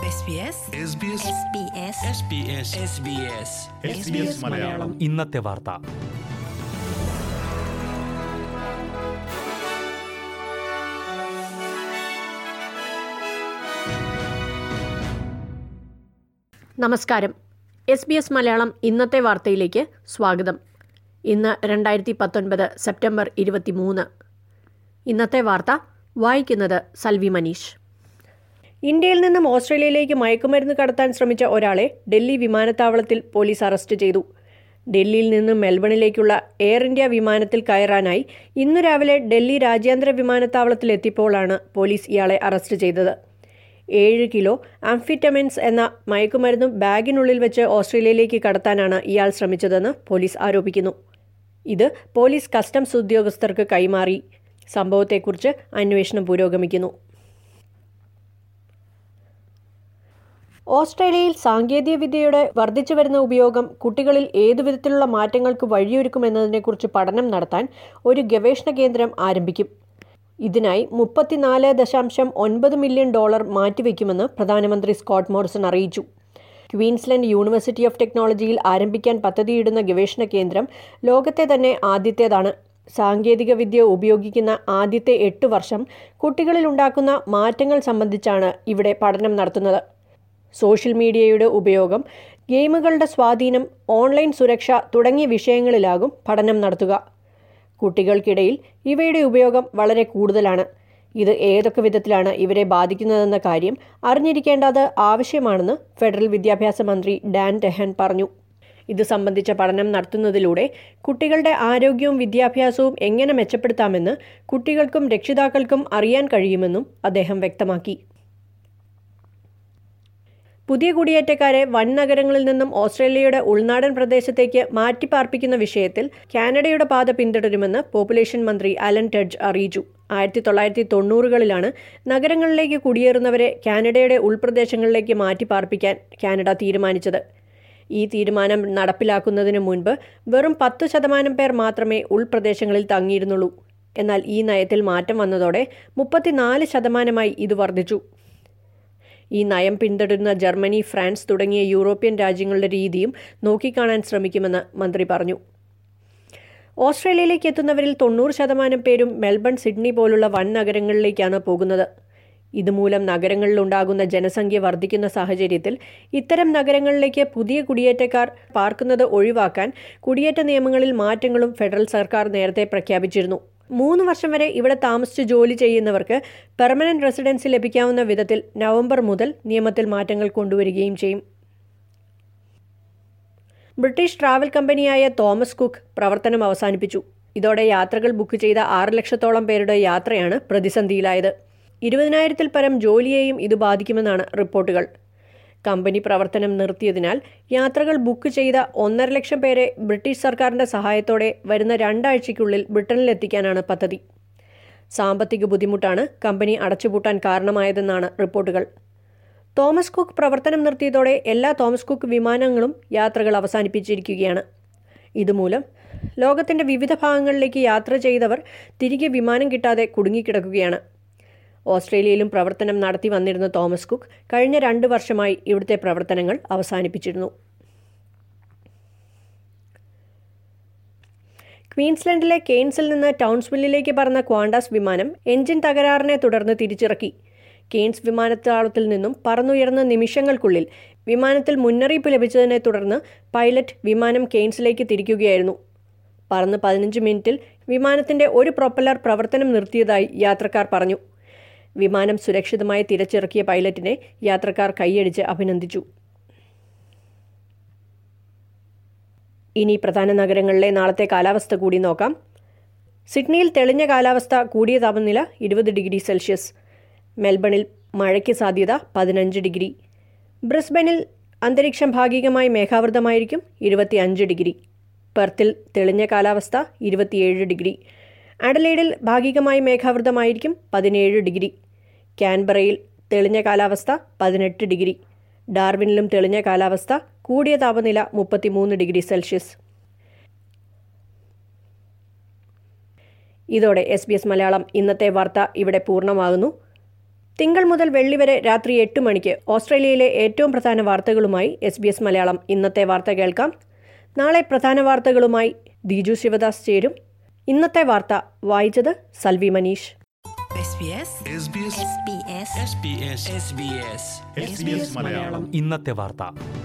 SBS SBS SBS Malayalam ഇന്നത്തെ വാർത്ത നമസ്കാരം എസ് ബി എസ് മലയാളം ഇന്നത്തെ വാർത്തയിലേക്ക് സ്വാഗതം ഇന്ന് രണ്ടായിരത്തി പത്തൊൻപത് സെപ്റ്റംബർ ഇരുപത്തിമൂന്ന് ഇന്നത്തെ വാർത്ത വായിക്കുന്നത് സൽവി മനീഷ് ഇന്ത്യയിൽ നിന്നും ഓസ്ട്രേലിയയിലേക്ക് മയക്കുമരുന്ന് കടത്താൻ ശ്രമിച്ച ഒരാളെ ഡൽഹി വിമാനത്താവളത്തിൽ പോലീസ് അറസ്റ്റ് ചെയ്തു ഡൽഹിയിൽ നിന്ന് മെൽബണിലേക്കുള്ള എയർ ഇന്ത്യ വിമാനത്തിൽ കയറാനായി ഇന്നു രാവിലെ ഡൽഹി രാജ്യാന്തര വിമാനത്താവളത്തിൽ എത്തിയപ്പോഴാണ് പോലീസ് ഇയാളെ അറസ്റ്റ് ചെയ്തത് ഏഴ് കിലോ ആംഫിറ്റമിൻസ് എന്ന മയക്കുമരുന്നും ബാഗിനുള്ളിൽ വെച്ച് ഓസ്ട്രേലിയയിലേക്ക് കടത്താനാണ് ഇയാൾ ശ്രമിച്ചതെന്ന് പോലീസ് ആരോപിക്കുന്നു ഇത് പോലീസ് കസ്റ്റംസ് ഉദ്യോഗസ്ഥർക്ക് കൈമാറി സംഭവത്തെക്കുറിച്ച് അന്വേഷണം പുരോഗമിക്കുന്നു ഓസ്ട്രേലിയയിൽ സാങ്കേതികവിദ്യയുടെ വർദ്ധിച്ചു വരുന്ന ഉപയോഗം കുട്ടികളിൽ ഏതുവിധത്തിലുള്ള മാറ്റങ്ങൾക്ക് വഴിയൊരുക്കുമെന്നതിനെക്കുറിച്ച് പഠനം നടത്താൻ ഒരു ഗവേഷണ കേന്ദ്രം ആരംഭിക്കും ഇതിനായി മുപ്പത്തിനാല് ദശാംശം ഒൻപത് മില്യൺ ഡോളർ മാറ്റിവെക്കുമെന്ന് പ്രധാനമന്ത്രി സ്കോട്ട് മോറിസൺ അറിയിച്ചു ക്വീൻസ്ലൻഡ് യൂണിവേഴ്സിറ്റി ഓഫ് ടെക്നോളജിയിൽ ആരംഭിക്കാൻ പദ്ധതിയിടുന്ന ഗവേഷണ കേന്ദ്രം ലോകത്തെ തന്നെ ആദ്യത്തേതാണ് സാങ്കേതികവിദ്യ ഉപയോഗിക്കുന്ന ആദ്യത്തെ എട്ട് വർഷം കുട്ടികളിൽ ഉണ്ടാക്കുന്ന മാറ്റങ്ങൾ സംബന്ധിച്ചാണ് ഇവിടെ പഠനം നടത്തുന്നത് സോഷ്യൽ മീഡിയയുടെ ഉപയോഗം ഗെയിമുകളുടെ സ്വാധീനം ഓൺലൈൻ സുരക്ഷ തുടങ്ങിയ വിഷയങ്ങളിലാകും പഠനം നടത്തുക കുട്ടികൾക്കിടയിൽ ഇവയുടെ ഉപയോഗം വളരെ കൂടുതലാണ് ഇത് ഏതൊക്കെ വിധത്തിലാണ് ഇവരെ ബാധിക്കുന്നതെന്ന കാര്യം അറിഞ്ഞിരിക്കേണ്ടത് ആവശ്യമാണെന്ന് ഫെഡറൽ വിദ്യാഭ്യാസ മന്ത്രി ഡാൻ ടെഹൻ പറഞ്ഞു ഇത് സംബന്ധിച്ച പഠനം നടത്തുന്നതിലൂടെ കുട്ടികളുടെ ആരോഗ്യവും വിദ്യാഭ്യാസവും എങ്ങനെ മെച്ചപ്പെടുത്താമെന്ന് കുട്ടികൾക്കും രക്ഷിതാക്കൾക്കും അറിയാൻ കഴിയുമെന്നും അദ്ദേഹം വ്യക്തമാക്കി പുതിയ കുടിയേറ്റക്കാരെ വൻ നഗരങ്ങളിൽ നിന്നും ഓസ്ട്രേലിയയുടെ ഉൾനാടൻ പ്രദേശത്തേക്ക് മാറ്റിപ്പാർപ്പിക്കുന്ന വിഷയത്തിൽ കാനഡയുടെ പാത പിന്തുടരുമെന്ന് പോപ്പുലേഷൻ മന്ത്രി അലൻ ടെഡ്ജ് അറിയിച്ചു ആയിരത്തി തൊള്ളായിരത്തി തൊണ്ണൂറുകളിലാണ് നഗരങ്ങളിലേക്ക് കുടിയേറുന്നവരെ കാനഡയുടെ ഉൾപ്രദേശങ്ങളിലേക്ക് മാറ്റിപ്പാർപ്പിക്കാൻ കാനഡ തീരുമാനിച്ചത് ഈ തീരുമാനം നടപ്പിലാക്കുന്നതിന് മുൻപ് വെറും പത്ത് ശതമാനം പേർ മാത്രമേ ഉൾപ്രദേശങ്ങളിൽ തങ്ങിയിരുന്നുള്ളൂ എന്നാൽ ഈ നയത്തിൽ മാറ്റം വന്നതോടെ മുപ്പത്തിനാല് ശതമാനമായി ഇത് വർദ്ധിച്ചു ഈ നയം പിന്തുടരുന്ന ജർമ്മനി ഫ്രാൻസ് തുടങ്ങിയ യൂറോപ്യൻ രാജ്യങ്ങളുടെ രീതിയും നോക്കിക്കാണാൻ ശ്രമിക്കുമെന്ന് മന്ത്രി പറഞ്ഞു ഓസ്ട്രേലിയയിലേക്ക് എത്തുന്നവരിൽ തൊണ്ണൂറ് ശതമാനം പേരും മെൽബൺ സിഡ്നി പോലുള്ള വൻ നഗരങ്ങളിലേക്കാണ് പോകുന്നത് ഇതുമൂലം നഗരങ്ങളിലുണ്ടാകുന്ന ജനസംഖ്യ വർദ്ധിക്കുന്ന സാഹചര്യത്തിൽ ഇത്തരം നഗരങ്ങളിലേക്ക് പുതിയ കുടിയേറ്റക്കാർ പാർക്കുന്നത് ഒഴിവാക്കാൻ കുടിയേറ്റ നിയമങ്ങളിൽ മാറ്റങ്ങളും ഫെഡറൽ സർക്കാർ നേരത്തെ പ്രഖ്യാപിച്ചിരുന്നു മൂന്ന് വർഷം വരെ ഇവിടെ താമസിച്ച് ജോലി ചെയ്യുന്നവർക്ക് പെർമനന്റ് റെസിഡൻസി ലഭിക്കാവുന്ന വിധത്തിൽ നവംബർ മുതൽ നിയമത്തിൽ മാറ്റങ്ങൾ കൊണ്ടുവരികയും ചെയ്യും ബ്രിട്ടീഷ് ട്രാവൽ കമ്പനിയായ തോമസ് കുക്ക് പ്രവർത്തനം അവസാനിപ്പിച്ചു ഇതോടെ യാത്രകൾ ബുക്ക് ചെയ്ത ആറ് ലക്ഷത്തോളം പേരുടെ യാത്രയാണ് പ്രതിസന്ധിയിലായത് ഇരുപതിനായിരത്തിൽ പരം ജോലിയെയും ഇത് ബാധിക്കുമെന്നാണ് റിപ്പോർട്ടുകൾ കമ്പനി പ്രവർത്തനം നിർത്തിയതിനാൽ യാത്രകൾ ബുക്ക് ചെയ്ത ഒന്നര ലക്ഷം പേരെ ബ്രിട്ടീഷ് സർക്കാരിന്റെ സഹായത്തോടെ വരുന്ന രണ്ടാഴ്ചയ്ക്കുള്ളിൽ ബ്രിട്ടനിലെത്തിക്കാനാണ് പദ്ധതി സാമ്പത്തിക ബുദ്ധിമുട്ടാണ് കമ്പനി അടച്ചുപൂട്ടാൻ കാരണമായതെന്നാണ് റിപ്പോർട്ടുകൾ തോമസ് കുക്ക് പ്രവർത്തനം നിർത്തിയതോടെ എല്ലാ തോമസ് കുക്ക് വിമാനങ്ങളും യാത്രകൾ അവസാനിപ്പിച്ചിരിക്കുകയാണ് ഇതുമൂലം ലോകത്തിന്റെ വിവിധ ഭാഗങ്ങളിലേക്ക് യാത്ര ചെയ്തവർ തിരികെ വിമാനം കിട്ടാതെ കുടുങ്ങിക്കിടക്കുകയാണ് ഓസ്ട്രേലിയയിലും പ്രവർത്തനം നടത്തി വന്നിരുന്ന തോമസ് കുക്ക് കഴിഞ്ഞ രണ്ട് വർഷമായി ഇവിടുത്തെ പ്രവർത്തനങ്ങൾ അവസാനിപ്പിച്ചിരുന്നു ക്വീൻസ്ലൻഡിലെ കെയ്ൻസിൽ നിന്ന് ടൗൺസ്വില്ലിലേക്ക് പറന്ന ക്വാണ്ടാസ് വിമാനം എഞ്ചിൻ തകരാറിനെ തുടർന്ന് തിരിച്ചിറക്കി കെയ്ൻസ് വിമാനത്താവളത്തിൽ നിന്നും പറന്നുയർന്ന നിമിഷങ്ങൾക്കുള്ളിൽ വിമാനത്തിൽ മുന്നറിയിപ്പ് ലഭിച്ചതിനെ തുടർന്ന് പൈലറ്റ് വിമാനം കെയ്ൻസിലേക്ക് തിരിക്കുകയായിരുന്നു പറന്ന് പതിനഞ്ച് മിനിറ്റിൽ വിമാനത്തിന്റെ ഒരു പ്രൊപ്പല്ലർ പ്രവർത്തനം നിർത്തിയതായി യാത്രക്കാർ പറഞ്ഞു വിമാനം സുരക്ഷിതമായി തിരച്ചിറക്കിയ പൈലറ്റിനെ യാത്രക്കാർ കൈയടിച്ച് അഭിനന്ദിച്ചു ഇനി പ്രധാന നഗരങ്ങളിലെ നാളത്തെ കാലാവസ്ഥ കൂടി നോക്കാം സിഡ്നിയിൽ തെളിഞ്ഞ കാലാവസ്ഥ കൂടിയ താപനില ഇരുപത് ഡിഗ്രി സെൽഷ്യസ് മെൽബണിൽ മഴയ്ക്ക് സാധ്യത പതിനഞ്ച് ഡിഗ്രി ബ്രിസ്ബനിൽ അന്തരീക്ഷം ഭാഗികമായി മേഘാവൃതമായിരിക്കും ഇരുപത്തിയഞ്ച് ഡിഗ്രി പെർത്തിൽ തെളിഞ്ഞ കാലാവസ്ഥ ഇരുപത്തിയേഴ് ഡിഗ്രി അഡലൈഡിൽ ഭാഗികമായി മേഘാവൃതമായിരിക്കും പതിനേഴ് ഡിഗ്രി കാൻബറയിൽ തെളിഞ്ഞ കാലാവസ്ഥ പതിനെട്ട് ഡിഗ്രി ഡാർവിനിലും തെളിഞ്ഞ കാലാവസ്ഥ കൂടിയ താപനില മുപ്പത്തിമൂന്ന് ഡിഗ്രി സെൽഷ്യസ് ഇതോടെ എസ് ബി എസ് മലയാളം ഇന്നത്തെ വാർത്ത ഇവിടെ പൂർണ്ണമാകുന്നു തിങ്കൾ മുതൽ വെള്ളി വരെ രാത്രി എട്ട് മണിക്ക് ഓസ്ട്രേലിയയിലെ ഏറ്റവും പ്രധാന വാർത്തകളുമായി എസ് ബി എസ് മലയാളം ഇന്നത്തെ വാർത്ത കേൾക്കാം നാളെ പ്രധാന വാർത്തകളുമായി ദീജു ശിവദാസ് ചേരും ഇന്നത്തെ വാർത്ത വായിച്ചത് Salvi Manish SBS SBS SBS SBS SBS SBS Malayalam ഇന്നത്തെ വാർത്ത